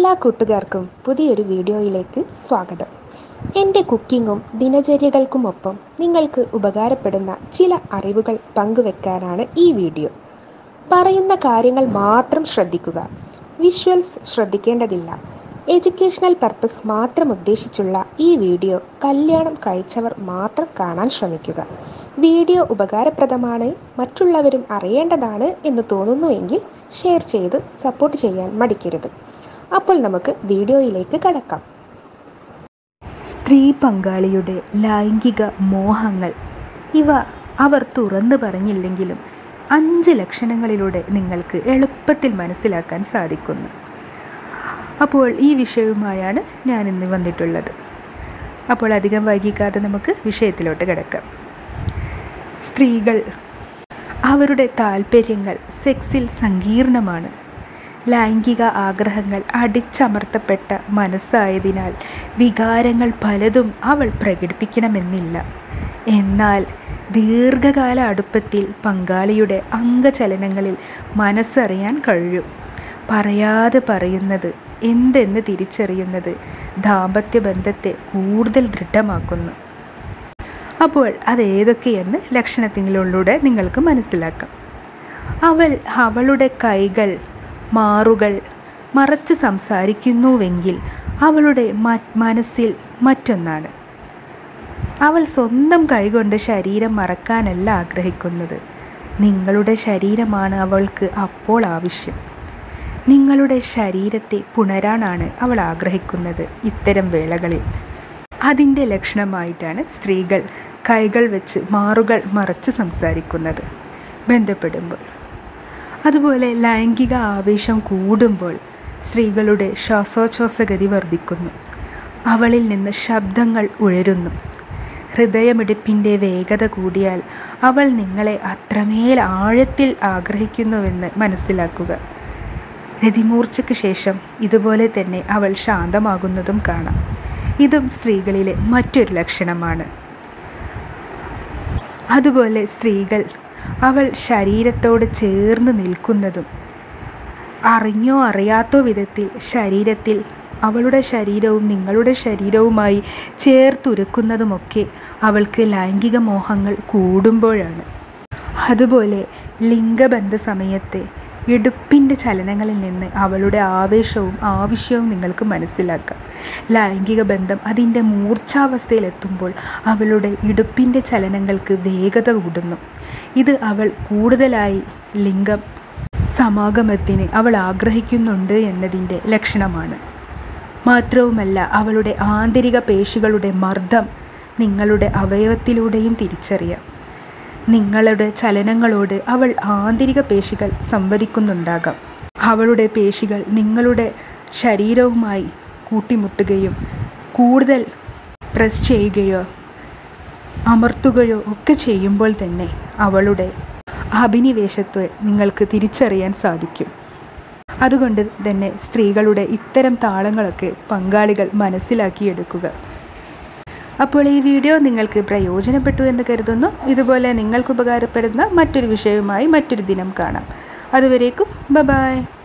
എല്ലാ കൂട്ടുകാർക്കും പുതിയൊരു വീഡിയോയിലേക്ക് സ്വാഗതം എൻ്റെ കുക്കിങ്ങും ദിനചര്യകൾക്കുമൊപ്പം നിങ്ങൾക്ക് ഉപകാരപ്പെടുന്ന ചില അറിവുകൾ പങ്കുവെക്കാനാണ് ഈ വീഡിയോ പറയുന്ന കാര്യങ്ങൾ മാത്രം ശ്രദ്ധിക്കുക വിഷ്വൽസ് ശ്രദ്ധിക്കേണ്ടതില്ല എഡ്യൂക്കേഷണൽ പർപ്പസ് മാത്രം ഉദ്ദേശിച്ചുള്ള ഈ വീഡിയോ കല്യാണം കഴിച്ചവർ മാത്രം കാണാൻ ശ്രമിക്കുക വീഡിയോ ഉപകാരപ്രദമാണ് മറ്റുള്ളവരും അറിയേണ്ടതാണ് എന്ന് തോന്നുന്നുവെങ്കിൽ ഷെയർ ചെയ്ത് സപ്പോർട്ട് ചെയ്യാൻ മടിക്കരുത് അപ്പോൾ നമുക്ക് വീഡിയോയിലേക്ക് കടക്കാം സ്ത്രീ പങ്കാളിയുടെ ലൈംഗിക മോഹങ്ങൾ ഇവ അവർ തുറന്നു പറഞ്ഞില്ലെങ്കിലും അഞ്ച് ലക്ഷണങ്ങളിലൂടെ നിങ്ങൾക്ക് എളുപ്പത്തിൽ മനസ്സിലാക്കാൻ സാധിക്കുന്നു അപ്പോൾ ഈ വിഷയവുമായാണ് ഞാൻ ഇന്ന് വന്നിട്ടുള്ളത് അപ്പോൾ അധികം വൈകിക്കാതെ നമുക്ക് വിഷയത്തിലോട്ട് കിടക്കാം സ്ത്രീകൾ അവരുടെ താല്പര്യങ്ങൾ സെക്സിൽ സങ്കീർണമാണ് ലൈംഗിക ആഗ്രഹങ്ങൾ അടിച്ചമർത്തപ്പെട്ട മനസ്സായതിനാൽ വികാരങ്ങൾ പലതും അവൾ പ്രകടിപ്പിക്കണമെന്നില്ല എന്നാൽ ദീർഘകാല അടുപ്പത്തിൽ പങ്കാളിയുടെ അംഗചലനങ്ങളിൽ മനസ്സറിയാൻ കഴിയും പറയാതെ പറയുന്നത് എന്തെന്ന് തിരിച്ചറിയുന്നത് ദാമ്പത്യ ബന്ധത്തെ കൂടുതൽ ദൃഢമാക്കുന്നു അപ്പോൾ അതേതൊക്കെയെന്ന് ലക്ഷണത്തിലൂടെ നിങ്ങൾക്ക് മനസ്സിലാക്കാം അവൾ അവളുടെ കൈകൾ മാറുകൾ മറച്ച് സംസാരിക്കുന്നുവെങ്കിൽ അവളുടെ മനസ്സിൽ മറ്റൊന്നാണ് അവൾ സ്വന്തം കൈകൊണ്ട് ശരീരം മറക്കാനല്ല ആഗ്രഹിക്കുന്നത് നിങ്ങളുടെ ശരീരമാണ് അവൾക്ക് അപ്പോൾ ആവശ്യം നിങ്ങളുടെ ശരീരത്തെ പുണരാനാണ് അവൾ ആഗ്രഹിക്കുന്നത് ഇത്തരം വേളകളിൽ അതിൻ്റെ ലക്ഷണമായിട്ടാണ് സ്ത്രീകൾ കൈകൾ വെച്ച് മാറുകൾ മറച്ച് സംസാരിക്കുന്നത് ബന്ധപ്പെടുമ്പോൾ അതുപോലെ ലൈംഗിക ആവേശം കൂടുമ്പോൾ സ്ത്രീകളുടെ ശ്വാസോച്ഛ്വാസഗതി വർദ്ധിക്കുന്നു അവളിൽ നിന്ന് ശബ്ദങ്ങൾ ഉയരുന്നു ഹൃദയമിടിപ്പിൻ്റെ വേഗത കൂടിയാൽ അവൾ നിങ്ങളെ അത്രമേൽ ആഴത്തിൽ ആഗ്രഹിക്കുന്നുവെന്ന് മനസ്സിലാക്കുക രതിമൂർച്ചയ്ക്ക് ശേഷം ഇതുപോലെ തന്നെ അവൾ ശാന്തമാകുന്നതും കാണാം ഇതും സ്ത്രീകളിലെ മറ്റൊരു ലക്ഷണമാണ് അതുപോലെ സ്ത്രീകൾ അവൾ ശരീരത്തോട് ചേർന്ന് നിൽക്കുന്നതും അറിഞ്ഞോ അറിയാത്തോ വിധത്തിൽ ശരീരത്തിൽ അവളുടെ ശരീരവും നിങ്ങളുടെ ശരീരവുമായി ചേർത്തുരുക്കുന്നതുമൊക്കെ അവൾക്ക് ലൈംഗിക മോഹങ്ങൾ കൂടുമ്പോഴാണ് അതുപോലെ ലിംഗബന്ധ സമയത്തെ ഇടുപ്പിൻ്റെ ചലനങ്ങളിൽ നിന്ന് അവളുടെ ആവേശവും ആവശ്യവും നിങ്ങൾക്ക് മനസ്സിലാക്കാം ലൈംഗിക ബന്ധം അതിൻ്റെ മൂർച്ഛാവസ്ഥയിലെത്തുമ്പോൾ അവളുടെ ഇടുപ്പിൻ്റെ ചലനങ്ങൾക്ക് വേഗത കൂടുന്നു ഇത് അവൾ കൂടുതലായി ലിംഗം സമാഗമത്തിന് അവൾ ആഗ്രഹിക്കുന്നുണ്ട് എന്നതിൻ്റെ ലക്ഷണമാണ് മാത്രവുമല്ല അവളുടെ ആന്തരിക പേശികളുടെ മർദ്ദം നിങ്ങളുടെ അവയവത്തിലൂടെയും തിരിച്ചറിയാം നിങ്ങളുടെ ചലനങ്ങളോട് അവൾ ആന്തരിക പേശികൾ സംവദിക്കുന്നുണ്ടാകാം അവളുടെ പേശികൾ നിങ്ങളുടെ ശരീരവുമായി കൂട്ടിമുട്ടുകയും കൂടുതൽ പ്രസ് ചെയ്യുകയോ അമർത്തുകയോ ഒക്കെ ചെയ്യുമ്പോൾ തന്നെ അവളുടെ അഭിനിവേശത്തെ നിങ്ങൾക്ക് തിരിച്ചറിയാൻ സാധിക്കും അതുകൊണ്ട് തന്നെ സ്ത്രീകളുടെ ഇത്തരം താളങ്ങളൊക്കെ പങ്കാളികൾ മനസ്സിലാക്കിയെടുക്കുക അപ്പോൾ ഈ വീഡിയോ നിങ്ങൾക്ക് പ്രയോജനപ്പെട്ടു എന്ന് കരുതുന്നു ഇതുപോലെ നിങ്ങൾക്ക് ഉപകാരപ്പെടുന്ന മറ്റൊരു വിഷയവുമായി മറ്റൊരു ദിനം കാണാം അതുവരേക്കും ബ ബായ്